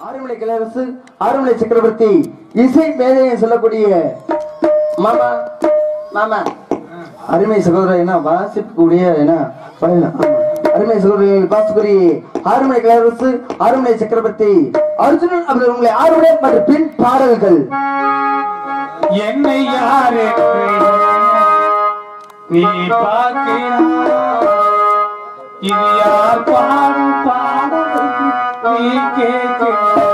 ஆறுமலை கிளரசு ஆறுமலை சக்கரவர்த்தி இசை மேதையை சொல்லக்கூடிய மாமா மாமா அருமை சகோதரர் என்ன வாசிக்கக்கூடிய என்ன பழகலாம். ஆமா. அருமை சகோதரர்கள் பாசுக்குரி ஆறுமலை கிளரசு ஆறுமலை சக்கரவர்த்தி அர்ஜுனன் அவர்கள் உங்களை ஆறுமலை மற்றும் பின் பாடல்கள் என்னை யார் என்று நீ பார்க்கிறாய் இது யார் பாடும் பாடல் நீ கேட்கிறாய்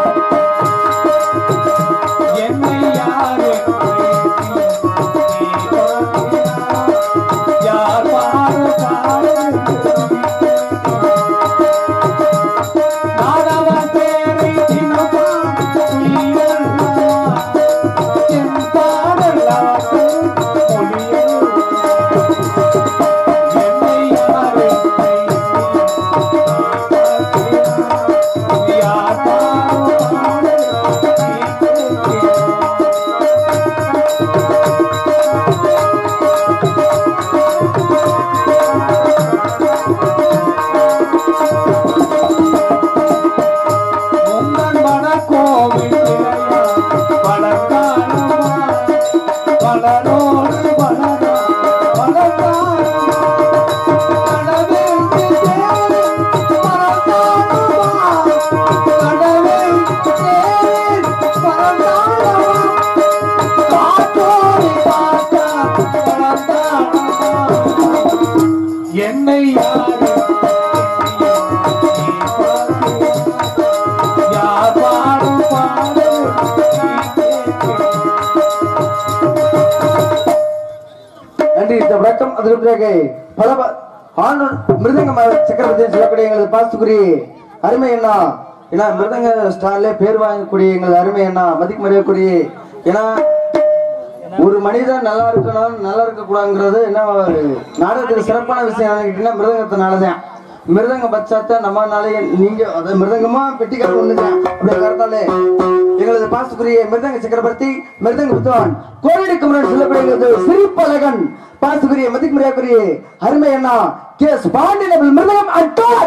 என்னை யார் என்று நீ பார்க்கிறாய் யார் பாடும் பாடல் நான் அவன் பேரை தினம் பார்த்து என் பாடலாகும் மொழியில் என்னை யாரை யார் பாடும் உங்கள் மனக்கோவில் இறையா, வளர்ந்தானமா, வளரோடு வளரா, வளர்ந்தானமா, கடவுளுக்கு தேவை, வளர்ந்தானமா, கடவுளுக்கு தேவை, வளர்ந்தானமா, காற்றோடு காற்றா, வளர்ந்தானமா. என்னை யாரு நீ பார்க்கிறாய்? யார் பாடும் பாடல் நீ கேட்கிறாய்? நன்றி இந்த விளக்கம் அதற்கு பிறகு பல ப- ஆண்டு மிருதங்க ம- சக்கரவர்த்தி சொல்லக்கூடிய எங்களது பாஸ்துக்குரி அருமை அண்ணா ஏன்னா மிருதங்க ஸ்டார்ல பேர் வாங்கக்கூடிய எங்களது அருமை அண்ணா மதிக்க மரியாதைக்குரிய ஏன்னா ஒரு மனிதன் நல்லா இருக்கணும் நல்லா இருக்க கூடாதுங்கிறது என்ன ஒரு நாடகத்துக்கு சிறப்பான விஷயம் என்னன்னு கேட்டீங்கன்னா மிருதங்கத்தினாலதான் மிருதங்க பச்சாத்த நம்மனாலே நீங்க அது மிருதங்கமா பெட்டிக்கார ஒண்ணுதான் அப்படி கருத்தாலே எங்களது பாசுக்குரிய மிருதங்க சக்கரவர்த்தி மிருதங்க புத்தவான் கோரடி குமரன் சொல்லக்கூடிய எங்களது சிரிப்பழகன் பாசுக்குரிய மதிக்கு முறையாக்குரிய அருமை அண்ணா கே பாண்டியன் மிருதகம் அட்டார்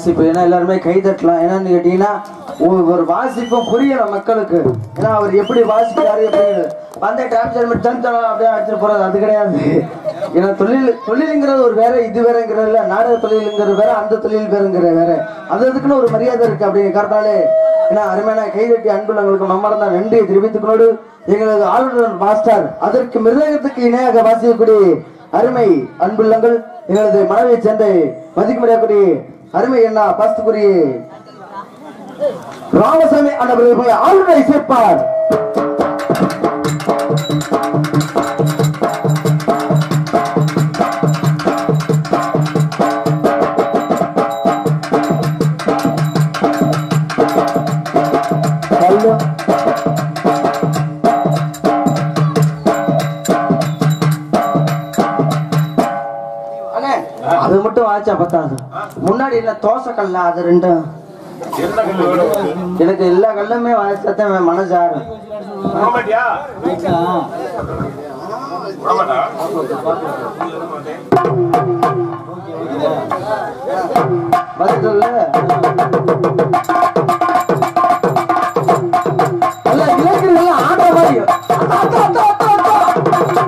வாசிப்பு ஏன்னா எல்லாருமே கை தட்டலாம் என்னன்னு கேட்டீங்கன்னா ஒரு- ஒரு வாசிப்பும் புரியணும் மக்களுக்கு ஏன்னா அவர் எப்படி வாசிக்கிறாரு எப்படி வந்த டிரான்ஸ்ஃபர் மட்டும் தன் தரம் அப்படியே அடிச்சுட்டு போறது அது கிடையாது ஏன்னா தொழில் தொழிலுங்கிறது ஒரு வேற இது வேறங்கிறது இல்ல நாடக தொழிலுங்கிறது வேற அந்த தொழில் வேறங்கிற வேற அது அதுக்குன்னு ஒரு மரியாதை இருக்கு அப்படிங்கிற காரணத்தாலே ஏன்னா அருமையான கைதட்டி அன்புள்ளவங்களுக்கு மம்மரந்தா நன்றியை தெரிவித்துக் கொண்டு எங்களது ஆளுநர் மாஸ்டர் அதற்கு மிருதகத்துக்கு இணையாக வாசிக்கக்கூடிய அருமை அன்புள்ளங்கள் எங்களது மனைவியை சேர்ந்த மதிக்க முடியக்கூடிய அருமை என்ன பாஸ்துக்குரிய ராமசாமி ஆண்டவர்கள் போய் ஆளுநரை சேர்ப்பார் Hello. அண்ணே அது மட்டும் வாச்சா பத்தாது முன்னாடி என்ன தோசை கல்ல அது ரெண்டும் என்ன கல்லு வேணும் எனக்கு எல்லா கல்லுமே வாய்ச்சாத்தான் என் மனசு ஆறும் விடமாட்டியா விடமாட்டா பதில் நல்ல இளைஞர்கள் ஆடுற மாதிரி அத்தா, அத்தா, அத்தா, அத்தா,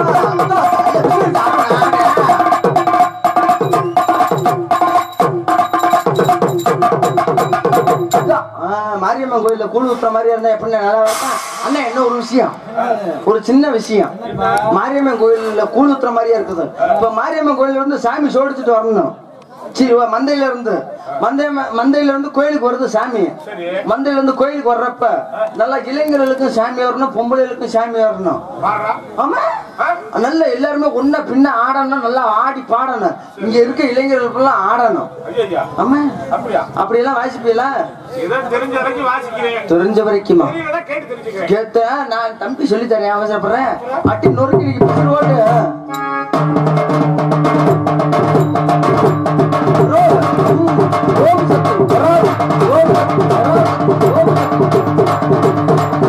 அத்தா. ஆ, மாரியம்மன் கோயில்ல கூழ் ஊத்துற மாதிரி இருந்தா எப்படி நல்லா இருக்கும் அண்ணா என்ன ஒரு விஷயம் ஒரு சின்ன விஷயம் மாரியம்மன் கோயில்ல கூழ் ஊத்துற மாதிரியா இருக்குது இப்ப மாரியம்மன் கோயில்ல இருந்து சாமி சோடிச்சுட்டு வரணும் சரி வா, மந்தையில இருந்து மந்தை மந்தையில இருந்து கோயிலுக்கு வருது சாமி சரி மந்தையில இருந்து கோயிலுக்கு வர்றப்ப நல்லா இளைஞர்களுக்கும் சாமி வரணும் பொம்பளைகளுக்கும் சாமி வரணும் பாடுறா ஆமா நல்ல எல்லாருமே ஒன்னா பின்ன ஆடணும் நல்லா ஆடி பாடணும் இங்க இருக்க இளைஞர்களுக்கெல்லாம் ஆடணும் ஐயா ஆமா அப்படியா அப்படியெல்லாம் வாசிப்பீங்களா ஏதோ தெரிஞ்ச வரைக்கும் வாசிக்கிறேன் தெரிஞ்ச வரைக்குமா தெரியலன்னா கேட்டு தெரிஞ்சுக்கிறேன் கேட்ட நான் தம்பி சொல்லி தரேன் அவசரப்படுறேன் அட்டி நொறுக்கி நீங்க பிடிச்சிட்டு ஓட்டு ரோல். ம். ஓம் சக்தி. ரோல். ஓம் சக்தி. ரோல். ஓம் சக்தி.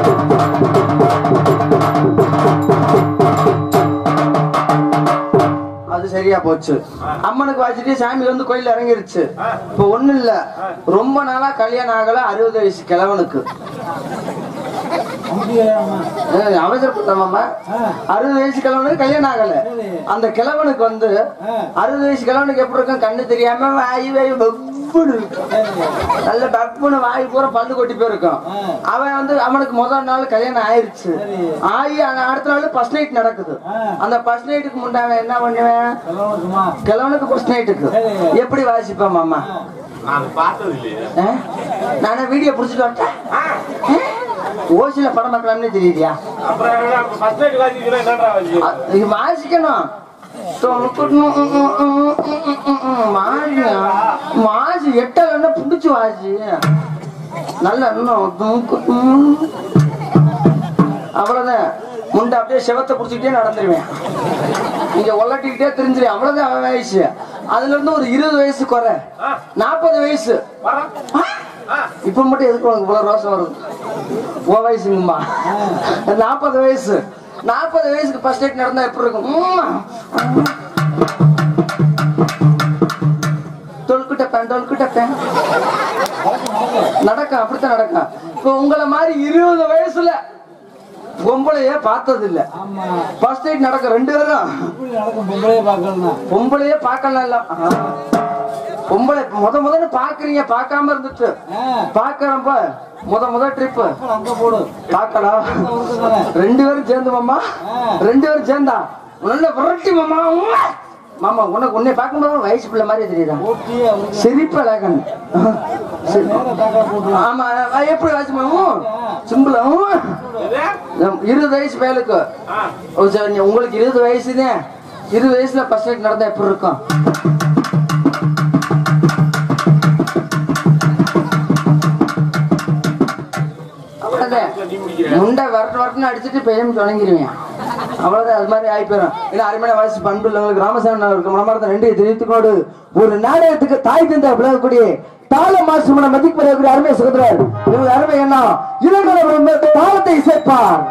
அது சரியா போச்சு அம்மனுக்கு வாச்சிட்டு சாமி வந்து கோயில்ல இறங்கிருச்சு இப்ப ஒண்ணு இல்ல ரொம்ப நாளா கல்யாணம் ஆகல அறுபது வயசு கிழவனுக்கு ஏய், அவசரப்பட்டமாமா அறுபது வயசு கிழவனுக்கு கல்யாணம் ஆகல அந்த கிழவனுக்கு வந்து அறுபது வயசு கிழவனுக்கு எப்படி இருக்கும் கண்ணு தெரியாம வாய் வாய் பப்புன்னு இருக்கும் நல்ல பப்புன்னு வாய் பூரா பல்லு கொட்டி போயிருக்கும் அவன் வந்து அவனுக்கு முதல் நாள் கல்யாணம் ஆயிருச்சு ஆகி அந்த அடுத்த நாள் ஃபர்ஸ்ட் நைட் நடக்குது அந்த ஃபர்ஸ்ட் நைட்டுக்கு முன்னாடி என்ன பண்ணுவேன் கிழவனுக்கு ஃபர்ஸ்ட் நைட்டுக்கு எப்படி வாசிப்பேன் மாமா நான் பார்த்தது இல்லையே நானே வீடியோ புடிச்சிட்டு வந்துட்டேன் ஓசில படம் பார்க்கலாம்னு தெரியுதியா அப்புறம் ஃபர்ஸ்ட் நைட் வாசிக்கிறேன் என்னடா வாசி அ- இது வாசிக்கணும் தொழுக்கணும். ம், ம், ம், ம், ம், ம், ம். வாசியா? வாசி எட்டலன்னா புடிச்சு வாசி நல்ல இன்னும் தூக்கணும். அவ்வளவுதான் முண்டை அப்படியே செவத்தை புடிச்சுக்கிட்டே நடந்துருவேன் நீங்க ஒல்லட்டிக்கிட்டே தெரிஞ்சிரு அவ்வளவுதான் அவன் வயசு அதுல இருந்து ஒரு இருபது வயசு குறை நாற்பது வயசு வரா ஆ? இப்ப மட்டும் எதுக்கு உனக்கு இவ்வளவு ரோசம் வருது ஓ வயசுங்கம்மா நாற்பது வயசு நாற்பது வயசுக்கு ஃபர்ஸ்ட் டேட் நடந்தா எப்படி இருக்கும் உம்மா. தொல்குட்டப்பேன் தொல்குட்டப்பேன் நடக்கும் அப்படித்தான் நடக்கும் இப்ப உங்களை மாதிரி இருபது வயசுல பொம்பளைய பார்த்தது இல்ல ஃபர்ஸ்ட் நைட் நடக்கும் ரெண்டு பேரும் பொம்பளையே பார்க்கலாம் இல்ல ஆ. பொம்பளை முத முதல்ல பாக்குறீங்க பார்க்காம இருந்துட்டு பாக்குறப்ப முத முத ட்ரிப் பார்க்கலாம் ரெண்டு பேரும் சேர்ந்து மாமா ரெண்டு பேரும் சேர்ந்தா நல்ல விரட்டி மாமா உம்மா. மாமா உனக்கு உன்னை பார்க்கும்போது வயசு பிள்ளை மாதிரி தெரியுதா சிரிப்பு அழகன் ஆமா அஹ் எப்படி வாசிமா சிம்பிளா இருபது வயசு பயலுக்கு ஓ, சரி, நீ- உங்களுக்கு இருபது வயசுதான் இருபது வயசுல ஃபர்ஸ்ட் நைட் நடந்தா எப்படி இருக்கும் அவ்வளவுதான் முண்டை வரட்டு வரட்டுன்னு அடிச்சுட்டு பெயம் தொடங்கிடுவேன் அவ்வளவுதான் அது மாதிரி ஆகி போயிடும் ஏன்னா அருமையான வயசு பண்பு உள்ளவங்களுக்கு ராமசாமி அவருக்கு மனமார்ந்த நன்றியை தெரிவித்துக்கொண்டு ஒரு நாடகத்துக்கு தாய் தந்தை விளங்கக்கூடிய தாள மாசுமன மதிப்பு பெறக்கூடிய அருமை சுகந்திரர் இவங்க அருமை என்ன இளைஞர் தாளத்தை இசைப்பார்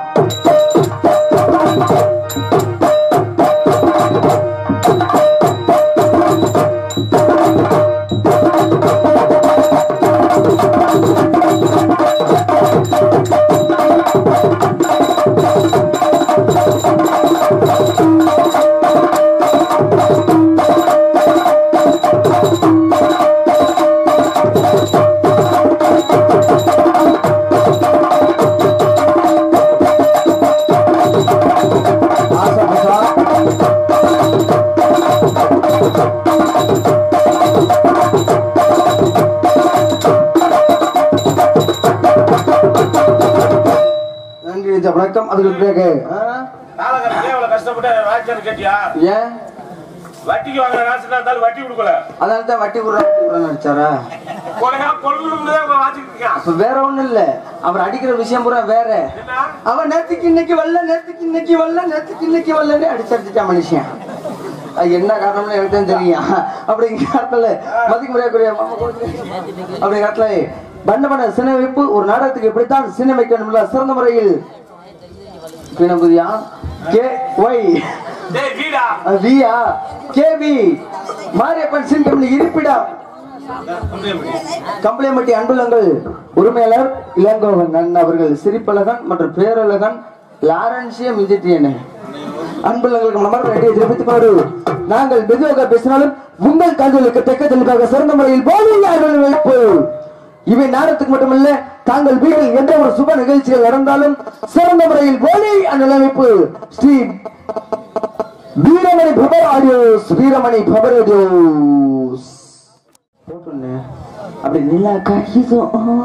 இந்த வணக்கம் அதுக்கு பிறகு ஆ? காலகட்டத்திலே இவ்வளவு கஷ்டப்பட்டு வாட்சர் கேட்டியா ஏன் வட்டிக்கு வாங்குற ராசினா இருந்தாலும் வட்டி கொடுக்கல அதனால தான் வட்டி கொடுறான் நினைச்சாரா கொலையா கொள்ளு வாச்சிக்கிட்டு இருக்கான் அப்ப வேற ஒண்ணும் இல்ல அவர் அடிக்கிற விஷயம் பூரா வேற என்ன அவன் நேத்துக்கு இன்னைக்கு வரல நேத்துக்கு இன்னைக்கு வரல நேத்துக்கு இன்னைக்கு வரலன்னு அடிச்சடிச்சிட்டான் மனுஷன் அது என்ன காரணம்னு எனக்கு தான் தெரியும் அப்படிங்கிற காலத்துல மதிக்க முடியாத அப்படிங்கிற காலத்துல பண்ண பண்ண சின்ன வைப்பு ஒரு நாடகத்துக்கு எப்படித்தான் சின்ன வைக்கணும்ல சிறந்த முறையில் பிணபுதியா கே ஒய் டேய் வீடா வியா கேவி மாரியப்பன் சின் கம்பெனி இருப்பிடம் கம்பளியம்பட்டி அன்புலங்கள் உரிமையாளர் இளங்கோவன் அண்ணன் அவர்கள் சிரிப்பழகன் மற்றும் பேரழகன் லாரன்சியம் இஜிட்டியன் அன்புலங்களுக்கு நம்பர் ரெடியை தெரிவித்துக்கொண்டு நாங்கள் மெதுவாக பேசினாலும் உங்கள் காதுகளுக்கு தெக்க தெளிவாக சிறந்த முறையில் போலியார்கள் வைப்பு இவை நேரத்துக்கு மட்டுமல்ல தாங்கள் வீட்டில் எந்த ஒரு சுப நிகழ்ச்சிகள் நடந்தாலும் சிறந்த முறையில் போலி அனுபவிப்பு Sri Veeramani power audios Veeramani power audios போட்டுண்ணே. அப்படி நிலா காயுதோ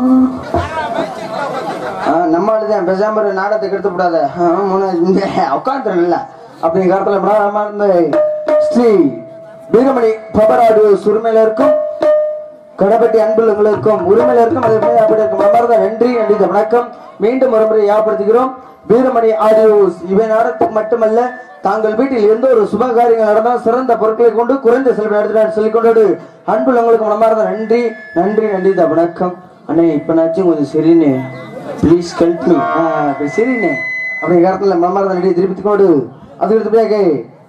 நம்ம ஆளுதான் பேசாம ஒரு நாடகத்துக்கு எடுத்து விடாத உட்காந்துரு இல்ல அப்படிங்கிற காலத்துல நம்ம இருந்த ஸ்ரீ வீரமணி பவர் ஆடியோஸ் உரிமையில இருக்கும் கடப்பட்டி அன்புள்ளங்களுக்கும் உரிமையிலருக்கும் அதே மாதிரி அப்படி இருக்கும் மனமார்ந்த நன்றி நன்றி வணக்கம் மீண்டும் ஒருமுறை ஞாபகப்படுத்துகிறோம் வீரமணி ஆடியோஸ் இவை நாடகத்துக்கு மட்டுமல்ல தாங்கள் வீட்டில் எந்த ஒரு சுப காரியங்கள் நடந்தால் சிறந்த பொருட்களை கொண்டு குறைந்த செலவு நடத்தினார் சொல்லிக் கொண்டோடு அன்புள்ளவங்களுக்கு மனமார்ந்த நன்றி நன்றி நன்றி தான் வணக்கம் அண்ணே இப்ப நாச்சும் கொஞ்சம் சரிண்ணே ப்ளீஸ் ஹெல்ப் மீ இப்ப சரிண்ணே அப்படிங்கிற இடத்துல மனமார்ந்த நன்றி திருப்பித்துக் கொண்டு அதுக்கு அடுத்தபடியாக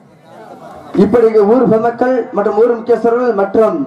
இப்படி ஊர் பொதுமக்கள் மற்றும் ஊர் முக்கியஸ்தர்கள் மற்றும்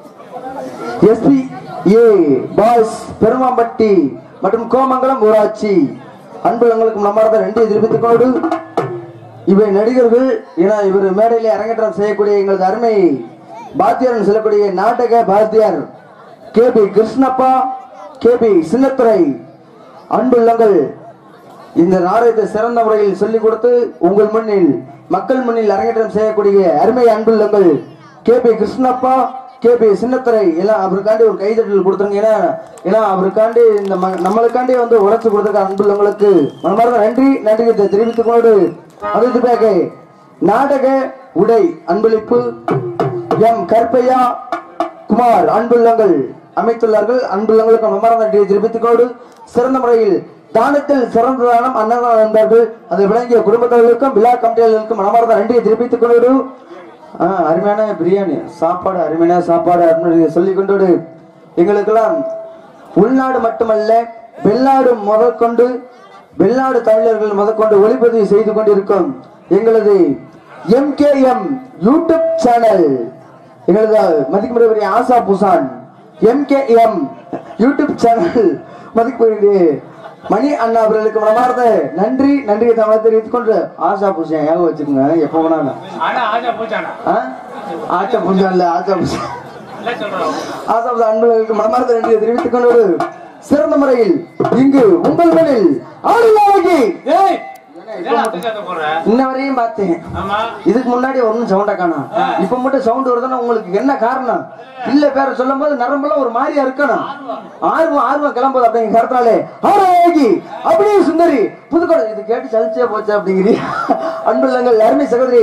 எஸ்பி ஏ பாய்ஸ் பெருமாம்பட்டி மற்றும் கோமங்கலம் ஊராட்சி அன்புலங்களுக்கு நம்மார்ந்த ரெண்டு தெரிவித்துக் கொண்டு இவை நடிகர்கள் என இவர் மேடையிலே அரங்கேற்றம் செய்யக்கூடிய எங்களது அருமை பாத்தியார் சொல்லக்கூடிய நாடக பாத்தியார் K P Krishnappa K P Chinnathurai அன்புள்ளங்கள் இந்த நாடகத்தை சிறந்த முறையில் சொல்லிக் கொடுத்து உங்கள் முன்னில் மக்கள் முன்னில் அரங்கேற்றம் செய்யக்கூடிய அருமை அன்புள்ளங்கள் K P Krishnappa K P Chinnathurai எல்லாம் அவருக்காண்டி ஒரு கைதட்டல் கொடுத்துருங்க ஏன்னா ஏன்னா அவருக்காண்டி இந்த ம- நம்மளுக்காண்டி வந்து உழைச்சு கொடுத்துருக்க அன்புள்ளவங்களுக்கு மனமார்ந்த நன்றி நன்றி தெரிவித்துக் கொண்டு அடுத்த பேக நாடக உடை அன்பளிப்பு எம் கற்பையா குமார் அன்புள்ளங்கள் அமைத்துள்ளார்கள் அன்புள்ளங்களுக்கு மனமார்ந்த நன்றியை தெரிவித்துக் கொண்டு சிறந்த முறையில் தானத்தில் சிறந்த தானம் அன்னதானம் என்பார்கள் அதை விளங்கிய குடும்பத்தவர்களுக்கும் விழா கமிட்டிகளுக்கும் மனமார்ந்த நன்றியை தெரிவித்துக் கொண்டு ஆ, அருமையான பிரியாணி சாப்பாடு அருமையான சாப்பாடு அப்படின்னு சொல்லிக் கொண்டு எங்களுக்கெல்லாம் உள்நாடு மட்டுமல்ல வெளிநாடு முதற்கொண்டு வெளிநாடு தமிழர்கள் முதற்கொண்டு ஒளிப்பதிவு செய்து கொண்டிருக்கும் எங்களது எம்கேஎம் யூடியூப் சேனல் எங்களது மதிக்கமுறை ஆசா புசான் எம்கேஎம் யூடியூப் சேனல் மதிக்கமுறை மணி அண்ணா அவர்களுக்கு மனமார்ந்த நன்றி நன்றியை தமிழ் தெரிவித்துக் கொண்டு ஆசா பூஜை ஞாபகம் வச்சுக்கோங்க எப்போ வேணாலும் ஆனா ஆஜா போச்சானா ஆ? ஆச்சா பூஜை இல்ல ஆச்சா பூஜை இல்ல சொல்றோம் ஆசாவது அன்பர்களுக்கு மனமார்ந்த நன்றியை தெரிவித்துக் கொண்டு சிறந்த முறையில் இங்கு உங்கள் மேலில் ஆளுநராகி ஏய் என்னடா அப்படி சத்தம் போடுற இன்ன வரையும் பார்த்தேன் ஆமா இதுக்கு முன்னாடி ஒன்றும் சவுண்டா காணும் இப்ப மட்டும் சவுண்ட் வருதுன்னா உங்களுக்கு என்ன காரணம் இல்ல பேர சொல்லும் போது நரம்பெல்லாம் ஒரு மாதிரியா இருக்கணும் ஆர்வம் ஆர்வம் கிளம்புது அப்படிங்கிற கருத்தாலே ஆரோக்கி அப்படியே சுந்தரி புதுக்கோடை இது கேட்டு சலிச்சே போச்சு அப்படிங்கிறீ அன்புள்ளங்கள் அருமை சகோதரி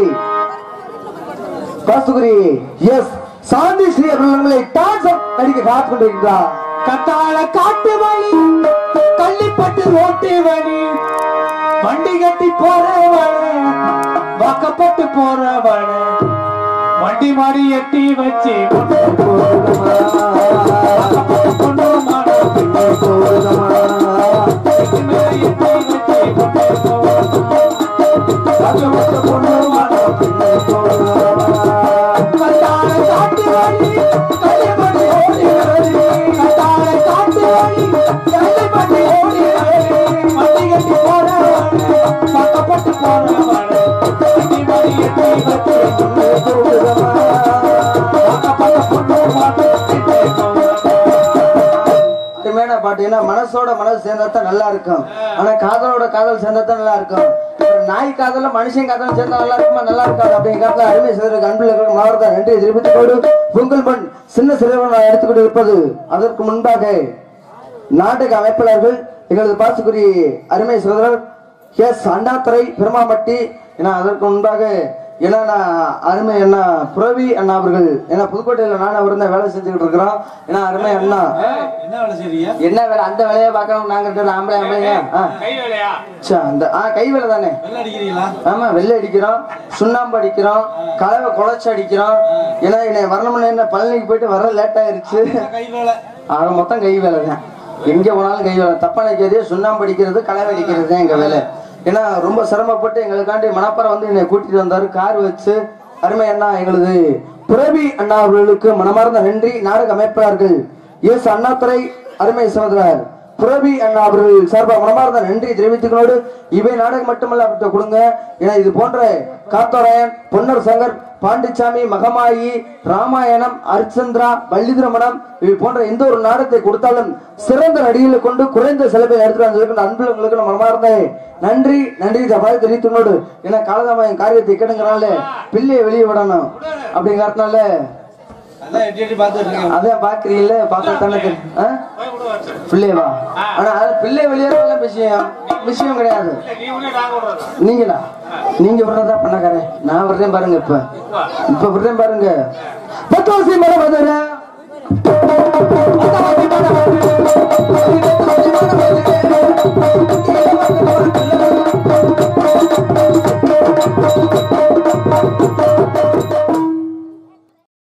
காசுகுரி எஸ் சாந்தி ஸ்ரீ அவர்களை டான்ஸ் நடிக்க காத்து கொண்டிருக்கிறார் கத்தாழ காட்டு வழி கள்ளிப்பட்டு ஓட்டு வழி வண்டி கட்டி போறவன வாக்கப்பட்டு போறவன வண்டி மாடி எட்டி வச்சு வாக்கப்பட்டு கொண்டு மாட எட்டி மேல எட்டி வச்சு கொண்டு போவான். வாக்கப்பட்டு கொண்டு மாட கத்தாழ காட்டு வழி கள்ளிப்பட்டு ஓடி வழி கத்தாழ காட்டு வழி கள்ளிப்பட்டு ஓடி வழி வண்டி கட்டி போறவன வாக்கப்பட்டு போறவன வண்டி மாடி எட்டி வச்சு கொண்டு வாக்கப்பட்டு கொண்டு மாட எட்டி போவான். அருமையான பாட்டு ஏன்னா மனசோட மனசு சேர்ந்தா தான் நல்லா இருக்கும் ஆனா காதலோட காதல் சேர்ந்தா தான் நல்லா இருக்கும் ஒரு நாய் காதல மனுஷன் காதல் சேர்ந்தா நல்லா இருக்குமா நல்லா இருக்காது அப்படிங்கிறதுல அருமை செய்திருக்க அன்புள்ள மாவட்ட நன்றி தெரிவித்துக் கொண்டு பொங்கல் மண் சின்ன சிறுவன் நான் எடுத்துக்கொண்டு இருப்பது அதற்கு முன்பாக நாடக அமைப்பாளர்கள் எங்களது பாசுக்குரிய அருமை சகோதரர் எஸ் அண்ணாத்துறை பெருமாமட்டி ஏன்னா அதற்கு முன்பாக ஏன்னா நான் அருமை அண்ணா புரவி அண்ணா அவர்கள் ஏன்னா புதுக்கோட்டையில நான் அவர் தான் வேலை செஞ்சுக்கிட்டு இருக்கிறோம் ஏன்னா அருமை அண்ணா என்ன வேலை செய்றீங்க என்ன வேலை அந்த வேலையை பார்க்கணும் நாங்க ரெண்டு பேரும் ஆம்பளை ஆம்பளைங்க ஆ கை வேலையா ச்சே, அந்த ஆ கை வேலை தானே வெள்ள அடிக்கிறீங்களா ஆமா வெள்ளை அடிக்கிறோம் சுண்ணாம்பு அடிக்கிறோம் கலவை குழச்சி அடிக்கிறோம் ஏன்னா என்னை வரணும்னு என்ன பழனிக்கு போயிட்டு வர லேட் ஆயிருச்சு கை வேலை ஆக மொத்தம் கை வேலை தான் எங்க போனாலும் கை வேலை தப்பா நினைக்காதே சுண்ணாம்பு அடிக்கிறது கலவை அடிக்கிறது தான் எங்க வேலை ஏன்னா ரொம்ப சிரமப்பட்டு எங்களுக்காண்டி மணப்பாறை வந்து என்னை கூட்டிட்டு வந்தாரு கார் வச்சு அருமை அண்ணா எங்களது புரவி அண்ணா அவர்களுக்கு மனமார்ந்த நன்றி நாடக அமைப்பாளர்கள் எஸ் அண்ணாதுரை அருமை சகோதரர் புரவி அண்ணா அவர்கள் சார்பாக மனமார்ந்த நன்றி தெரிவித்துக்கொண்டு இவை நாடகம் மட்டுமல்ல அவர்கிட்ட கொடுங்க ஏன்னா இது போன்ற காத்தோராயன் பொன்னர் சங்கர் பாண்டிச்சாமி மகமாயி ராமாயணம் அர்ச்சந்திரா பள்ளிதிரமணம் இவை போன்ற எந்த ஒரு நாடகத்தை கொடுத்தாலும் சிறந்த நடிகளை கொண்டு குறைந்த செலவில் எடுத்துட்டு வந்திருக்கிற அன்புகளுக்கு நம்ம மனமார்ந்த நன்றி நன்றி தபாய் தெரிவித்துனோடு ஏன்னா காலதாம என் காரியத்தை கேடுங்கிறனால பிள்ளையை வெளியே விடணும் அப்படிங்கறதுனால அதான் எட்டி எட்டி பார்த்துட்டு இருக்கேன் அதான் பாக்குறீங்கல்ல பார்த்தா தானே தெரியும். ஆ? போய் விடுவாச்சு பிள்ளையவா ஆனா அது பிள்ளை வெளியேறதுல விஷயம் விஷயம் கிடையாது இல்ல நீ விட நாங்க விடுறதா நீங்களா நீங்க விடுறதா பண்ணக்காரே நான் விடுறேன் பாருங்க இப்ப இப்ப விடுறேன் பாருங்க பத்து வருஷம் மேல வந்துடுறேன்